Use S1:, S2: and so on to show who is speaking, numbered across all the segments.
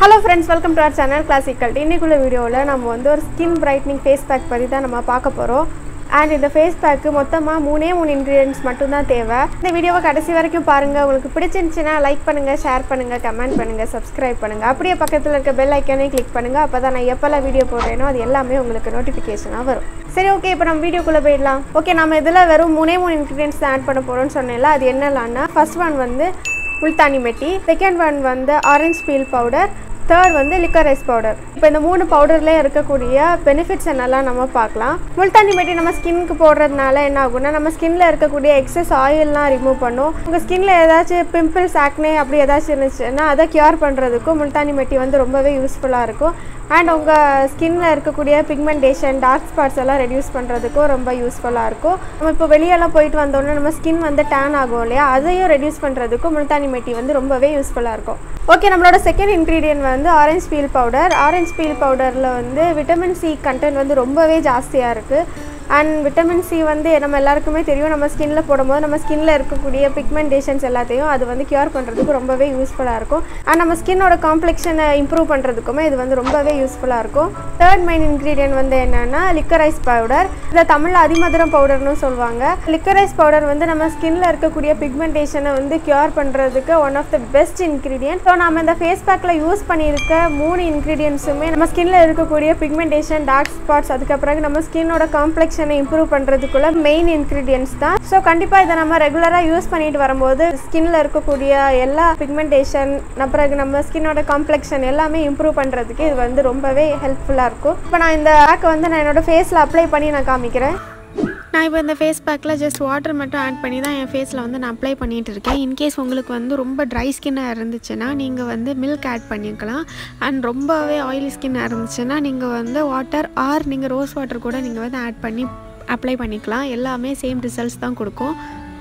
S1: hello friends welcome to our channel classical இன்னைக்குள்ள வீடியோவில் நம்ம வந்து ஒரு ஸ்கின் பிரைட்னிங் ஃபேஸ் பேக் பற்றி தான் நம்ம பார்க்க போகிறோம் அண்ட் இந்த ஃபேஸ் பேக்கு மொத்தமாக மூணே மூணு இன்க்ரீடியன்ஸ் மட்டும்தான் தேவை இந்த வீடியோவை கடைசி வரைக்கும் பாருங்கள் உங்களுக்கு பிடிச்சிருந்துச்சுன்னா லைக் பண்ணுங்கள் ஷேர் பண்ணுங்கள் கமெண்ட் பண்ணுங்கள் சப்ஸ்கிரைப் பண்ணுங்கள் அப்படியே பக்கத்தில் இருக்க பெல் ஐக்கானையும் கிளிக் பண்ணுங்கள் அப்போ தான் நான் எப்போல்லாம் வீடியோ போடுறேனோ அது எல்லாமே உங்களுக்கு நோட்டிஃபிகேஷனாக வரும் சரி ஓகே இப்போ நம்ம வீடியோக்குள்ளே போயிடலாம் ஓகே நம்ம இதில் வெறும் மூணே மூணு இன்க்ரீடியன்ஸ் தான் ஆட் பண்ண போகிறோம்னு சொன்னேன்ல அது என்னலான்னா ஃபர்ஸ்ட் ஒன் வந்து முல்தானி மெட்டி செகண்ட் ஒன் வந்து ஆரஞ்ச் பீல் பவுடர் தேர்ட் வந்து லிக்கர் ரைஸ் பவுடர் இப்போ இந்த மூணு பவுடர்லேயே இருக்கக்கூடிய பெனிஃபிட்ஸ் என்னெல்லாம் நம்ம பார்க்கலாம் முல்தானி மெட்டி நம்ம ஸ்கின்க்கு போடுறதுனால என்ன ஆகும்னா நம்ம ஸ்கின்ல இருக்கக்கூடிய எக்ஸஸ் ஆயில்லாம் ரிமூவ் பண்ணும் உங்கள் ஸ்கின்ல ஏதாச்சும் பிம்பிள்ஸ் ஆக்னே அப்படி ஏதாச்சும் இருந்துச்சுன்னா அதை கியூர் பண்ணுறதுக்கும் முல்தானி மெட்டி வந்து ரொம்பவே யூஸ்ஃபுல்லாக இருக்கும் அண்ட் உங்கள் ஸ்கின்ல இருக்கக்கூடிய பிக்மெண்டேஷன் டார்க் ஸ்பாட்ஸ் எல்லாம் ரெடியூஸ் பண்ணுறதுக்கும் ரொம்ப யூஸ்ஃபுல்லாக இருக்கும் நம்ம இப்போ வெளியெல்லாம் போயிட்டு வந்தோடனே நம்ம ஸ்கின் வந்து டேன் ஆகும் இல்லையா அதையும் ரெடியூஸ் பண்ணுறதுக்கும் முல்தானி மெட்டி வந்து ரொம்பவே யூஸ்ஃபுல்லாக இருக்கும் ஓகே நம்மளோட செகண்ட் இன்க்ரீடியன்ட் வந்து orange peel powder orange peel பவுடரில் வந்து விட்டமின் சி கண்டென்ட் வந்து ரொம்பவே ஜாஸ்தியாக இருக்குது அண்ட் விட்டமின் சி வந்து நம்ம எல்லாருக்குமே தெரியும் நம்ம ஸ்கின்ல போடும்போது நம்ம ஸ்கின்ல இருக்கக்கூடிய பிக்மெண்டேஷன்ஸ் எல்லாத்தையும் அது வந்து கியூர் பண்ணுறதுக்கு ரொம்பவே யூஸ்ஃபுல்லாக இருக்கும் அண்ட் நம்ம ஸ்கின்னோட காம்ப்ளெக்ஷனை இம்ப்ரூவ் பண்ணுறதுக்குமே இது வந்து ரொம்பவே யூஸ்ஃபுல்லாக இருக்கும் தேர்ட் மெயின் இன்க்ரீடியன்ட் வந்து என்னென்னா லிக்கரைஸ் பவுடர் இதை தமிழில் அதிமதுரம் பவுடர்னு சொல்லுவாங்க லிக்கரைஸ் பவுடர் வந்து நம்ம ஸ்கின்ல இருக்கக்கூடிய பிக்மெண்டேஷனை வந்து கியூர் பண்ணுறதுக்கு one of the best ingredient so நம்ம இந்த ஃபேஸ் பேக்கில் யூஸ் பண்ணியிருக்க மூணு இன்க்ரீடியன்ஸுமே நம்ம ஸ்கின்ல இருக்கக்கூடிய பிக்மெண்டேஷன் டார்க் ஸ்பாட்ஸ் அதுக்கப்புறம் நம்ம ஸ்கின்னோட காம்ப்ளெக்ஷனை இம்ப்ரூவ் பண்ணுறதுக்குள்ள மெயின் இன்க்ரீடியன்ஸ் தான் ஸோ கண்டிப்பாக இதை நம்ம ரெகுலராக யூஸ் பண்ணிட்டு வரும்போது ஸ்கின்ல இருக்கக்கூடிய எல்லா பிக்மெண்டேஷன் அப்புறம் நம்ம ஸ்கின்னோட காம்ப்ளெக்ஷன் எல்லாமே இம்ப்ரூவ் பண்ணுறதுக்கு இது வந்து ரொம்பவே ஹெல்ப்ஃபுல்லாக இருக்கும் இப்போ நான் இந்த பேக்கை வந்து நான் என்னோட ஃபேஸில் அப்ளை பண்ணி நான் காமிக்கிறேன் நான் இப்போ இந்த ஃபேஸ் பேக்கில் ஜஸ்ட் வாட்டர் மட்டும் ஆட் பண்ணி தான் என் ஃபேஸில் வந்து நான் அப்ளை பண்ணிகிட்டு இருக்கேன் இன்கேஸ் உங்களுக்கு வந்து ரொம்ப ட்ரை ஸ்கின்னாக இருந்துச்சுன்னா நீங்கள் வந்து மில்க் ஆட் பண்ணிக்கலாம் அண்ட் ரொம்பவே ஆயிலி ஸ்கின்னாக இருந்துச்சுன்னா நீங்கள் வந்து வாட்டர் ஆர் நீங்கள் ரோஸ் வாட்டர் கூட நீங்கள் வந்து ஆட் பண்ணி அப்ளை பண்ணிக்கலாம் எல்லாமே சேம் ரிசல்ட்ஸ் தான் கொடுக்கும்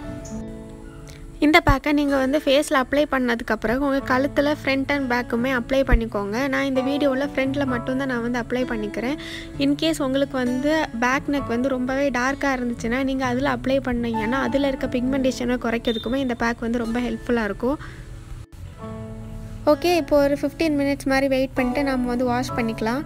S1: இந்த பேக்கை நீங்கள் வந்து ஃபேஸில் அப்ளை பண்ணதுக்கப்புறம் உங்கள் கழுத்தில் ஃப்ரண்ட் அண்ட் பேக்குமே அப்ளை பண்ணிக்கோங்க நான் இந்த வீடியோவில் ஃப்ரண்ட்டில் மட்டும்தான் நான் வந்து அப்ளை பண்ணிக்கிறேன் இன்கேஸ் உங்களுக்கு வந்து பேக் நெக் வந்து ரொம்பவே டார்க்காக இருந்துச்சுன்னா நீங்கள் அதில் அப்ளை பண்ணீங்கன்னா அதில் இருக்க பிக்மெண்டேஷனை குறைக்கிறதுக்குமே இந்த பேக் வந்து ரொம்ப ஹெல்ப்ஃபுல்லாக இருக்கும் ஓகே இப்போ ஒரு ஃபிஃப்டீன் மினிட்ஸ் மாதிரி வெயிட் பண்ணிட்டு நம்ம வந்து வாஷ் பண்ணிக்கலாம்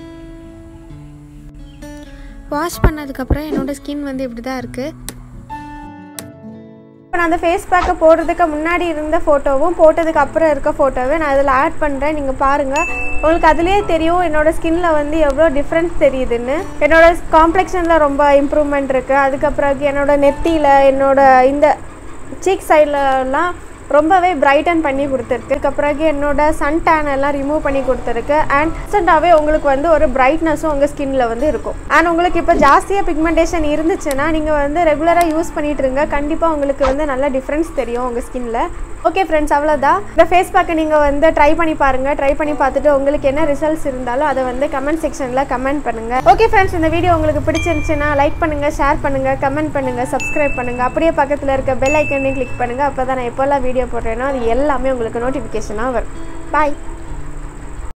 S1: வாஷ் பண்ணதுக்கப்புறம் என்னோடய ஸ்கின் வந்து இப்படி தான் இருக்குது இப்போ நான் அந்த ஃபேஸ் பேக்கை போடுறதுக்கு முன்னாடி இருந்த ஃபோட்டோவும் போட்டதுக்கு அப்புறம் இருக்க ஃபோட்டோவை நான் இதில் ஆட் பண்ணுறேன் நீங்கள் பாருங்கள் உங்களுக்கு அதுலேயே தெரியும் என்னோடய ஸ்கின்ல வந்து எவ்வளோ டிஃப்ரென்ஸ் தெரியுதுன்னு என்னோட காம்ப்ளெக்ஷனில் ரொம்ப இம்ப்ரூவ்மெண்ட் இருக்குது அதுக்கப்புறம் என்னோட நெத்தியில் என்னோட இந்த சீக் சைட்லலாம் ரொம்பவே பிரைட்டன் பண்ணி கொடுத்துருக்கு அதுக்கப்புறம் என்னோட சன் டேன் எல்லாம் ரிமூவ் பண்ணி கொடுத்துருக்கு அண்ட் இன்ஸ்டண்ட்டாகவே உங்களுக்கு வந்து ஒரு பிரைட்னஸும் உங்கள் ஸ்கின்ல வந்து இருக்கும் அண்ட் உங்களுக்கு இப்போ ஜாஸ்தியாக பிக்மெண்டேஷன் இருந்துச்சுன்னா நீங்கள் வந்து ரெகுலராக யூஸ் பண்ணிட்டு இருங்க கண்டிப்பாக உங்களுக்கு வந்து நல்ல டிஃப்ரென்ஸ் தெரியும் உங்கள் ஸ்கின்ல ஓகே ஃப்ரெண்ட்ஸ் அவ்வளோதான் இந்த ஃபேஸ் பேக்கை நீங்கள் வந்து ட்ரை பண்ணி பாருங்கள் ட்ரை பண்ணி பார்த்துட்டு உங்களுக்கு என்ன ரிசல்ட்ஸ் இருந்தாலும் அதை வந்து கமெண்ட் செக்ஷனில் கமெண்ட் பண்ணுங்கள் ஓகே ஃப்ரெண்ட்ஸ் இந்த வீடியோ உங்களுக்கு பிடிச்சிருந்துச்சுன்னா லைக் பண்ணுங்கள் ஷேர் பண்ணுங்கள் கமெண்ட் பண்ணுங்கள் சப்ஸ்கிரைப் பண்ணுங்கள் அப்படியே பக்கத்தில் இருக்க பெல் ஐக்கனையும் கிளிக் பண்ணுங்கள் அப்போ தான் நான் எப்போல்லாம் வீடியோ போடுறேனோ அது எல்லாமே உங்களுக்கு நோட்டிஃபிகேஷனாக வரும் பாய்